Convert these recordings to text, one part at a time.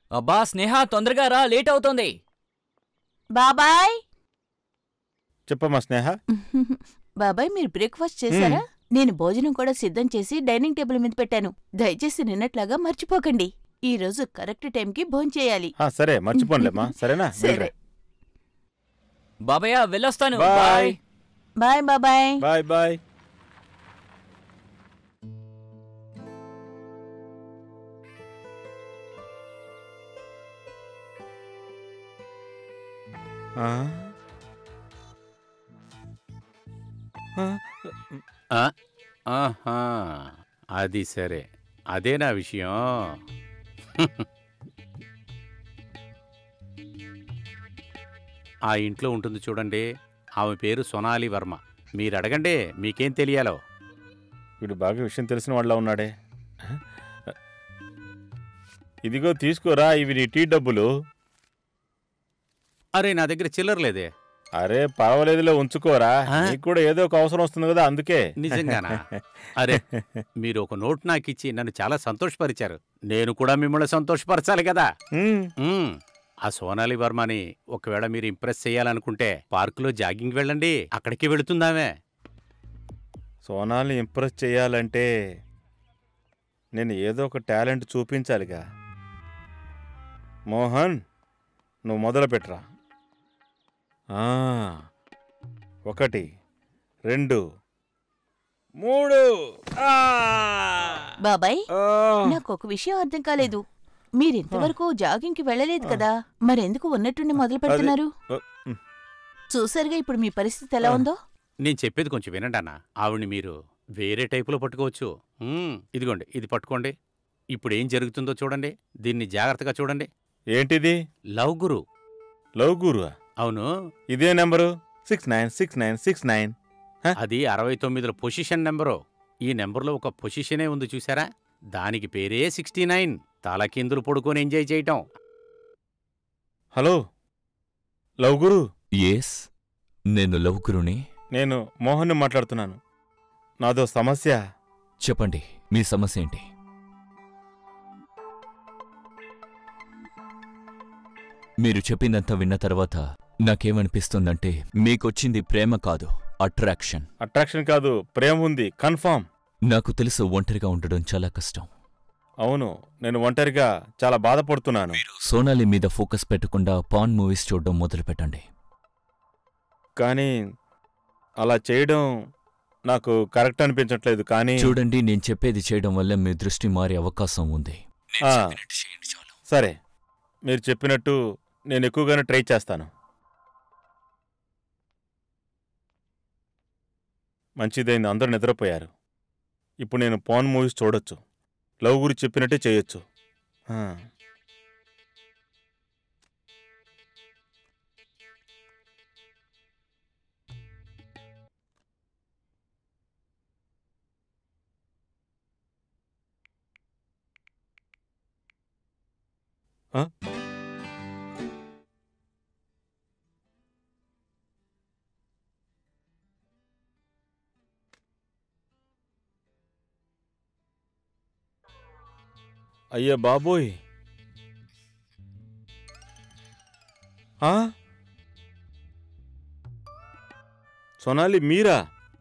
అబ్బా స్నేహ తొందరగా రా లేట్ అవుతోంది బాబాయ్ చెప్పమ్మా స్నేహ బాబాయ్ మీరు బ్రేక్ఫాస్ట్ చేశారా నేను భోజనం కూడా సిద్ధం చేసి డైనింగ్ టేబుల్ మీద పెట్టాను దయచేసి నిన్నట్లాగా మర్చిపోకండి ఈ రోజు కరెక్ట్ టైంకి భోంచేయాలి ఆ, సరే మర్చిపోనులేమ్మా సరేనా సరే వెళ్ళిరా. బాబయ్య వెళ్ళొస్తాను బాయ్. బాయ్ బాయ్ బాబాయ్ బాయ్ బాయ్ ఆ? ఆ? ఆ, ఆహా అది సరే అదే నా విషయం ఆ ఇంట్లో ఉంటుంది చూడండి ఆమె పేరు సొనాలి వర్మ మీరు అడగండి మీకేం తెలియాలో వీడు బాగా విషయం తెలిసిన వాళ్ళ ఉన్నాడే ఇదిగో తీసుకోరా ఇవి నీ టీ డబ్బులు అరే నా దగ్గర చిల్లర లేదే అరే పర్వాలేదులే ఉంచుకోరా ఆ? నీకు కూడా ఏదో ఒక అవసరం వస్తుంది కదా అందుకే నిజంగానా అరే మీరు ఒక నోట్ నాకు ఇచ్చి నన్ను చాలా సంతోషపరిచారు నేను కూడా మిమ్మల్ని సంతోషపరచాలి కదా ఉమ్, మ్మ్. ఆ సోనాలి వర్మని ఒకవేళ మీరు ఇంప్రెస్ చేయాలనుకుంటే పార్కులో జాగింగ్ వెళ్ళండి అక్కడికి వెళుతుందామే సోనాల్ని ఇంప్రెస్ చేయాలంటే నేను ఏదో ఒక టాలెంట్ చూపించాలిగా మోహన్ నువ్వు మొదలు పెట్టరా ఆ, ఒకటి రెండు మూడు ఆ! బాబాయ్ ఆ! నాకు ఒక విషయం అర్థం కాలేదు మీరింతవరకు జాగింగ్కి వెళ్ళలేదు కదా మరెందుకు ఉన్నట్టుండి మొదలు పెడుతున్నారు ఉమ్. చూసారుగా ఇప్పుడు మీ పరిస్థితి ఎలా ఉందో నేను చెప్పేది కొంచెం వినండి అన్న ఆవిడ్ని మీరు వేరే టైపులో పట్టుకోవచ్చు మ్మ్. ఇదిగోండి ఇది పట్టుకోండి ఇప్పుడు ఏం జరుగుతుందో చూడండి దీన్ని జాగ్రత్తగా చూడండి ఏంటిది లవ్ గురు లవ్ గురు అవును ఇదే number six nine six nine six nine అది అరవై తొమ్మిదిలో పొజిషన్ నెంబరు ఈ నెంబర్లో ఒక పొజిషనే ఉంది చూసారా దానికి పేరే సిక్స్టీ నైన్ తలకిందులు పడుకొని ఎంజాయ్ చేయటం హలో లవ్ గురు ఎస్ నేను లవకురుని నేను మోహన్ని మాట్లాడుతున్నాను నాదో సమస్య చెప్పండి మీ సమస్య ఏంటి మీరు చెప్పిందంతా విన్న తర్వాత నాకేమనిపిస్తుందంటే మీకొచ్చింది ప్రేమ కాదు అట్రాక్షన్ అట్రాక్షన్ కాదు ప్రేమ ఉంది కన్ఫామ్ నాకు తెలుసు ఒంటరిగా ఉండడం చాలా కష్టం అవును నేను ఒంటరిగా చాలా బాధపడుతున్నాను సోనాలి మీద ఫోకస్ పెట్టకుండా పాన్ మూవీస్ చూడడం మొదలుపెట్టండి కానీ అలా చేయడం నాకు కరెక్ట్ అనిపించట్లేదు కానీ చూడండి నేను చెప్పేది చేయడం వల్ల మీ దృష్టి మారే అవకాశం ఉంది ఆ. సరే మీరు చెప్పినట్టు నేను ఎక్కువగానే ట్రై చేస్తాను మంచిదైంది అందరూ నిద్రపోయారు ఇప్పుడు నేను పాన్ మూవీస్ చూడొచ్చు లవ్ గురించి చెప్పినట్టే చేయొచ్చు ఆ. ఆ? అయ్యా బాబోయ్ ఆ? సొనాలి మీరా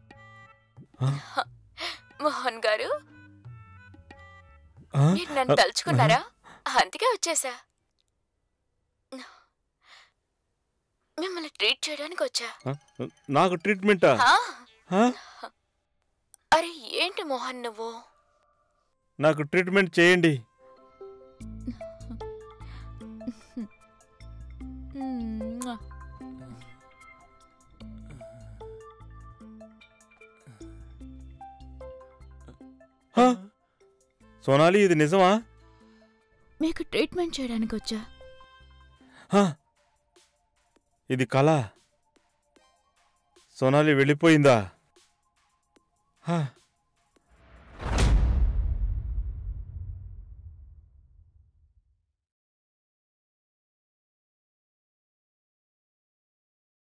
మోహన్ గారు ఆ? మీరు నన్ను తలుచుకున్నారా అందుకే వచ్చేసా మిమ్మల్ని ట్రీట్ చేయడానికి వచ్చా నాకు ట్రీట్మెంటా ఆ? ఆ? అరే ఏంటి మోహన్ నువ్వు నాకు ట్రీట్మెంట్ చేయండి ఆ? సోనాలి ఇది నిజమా మీకు ట్రీట్మెంట్ చేయడానికి వచ్చా ఆ? ఇది కళ సోనాలి వెళ్ళిపోయిందా ఆ.